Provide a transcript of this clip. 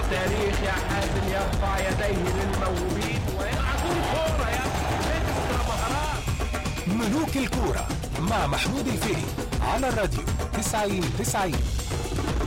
التاريخ يا حازم يرفع يديه للموهوبين ويلعبون كورة يا اكسترا مهارات ملوك الكورة مع محمود الفقي على الراديو 90 90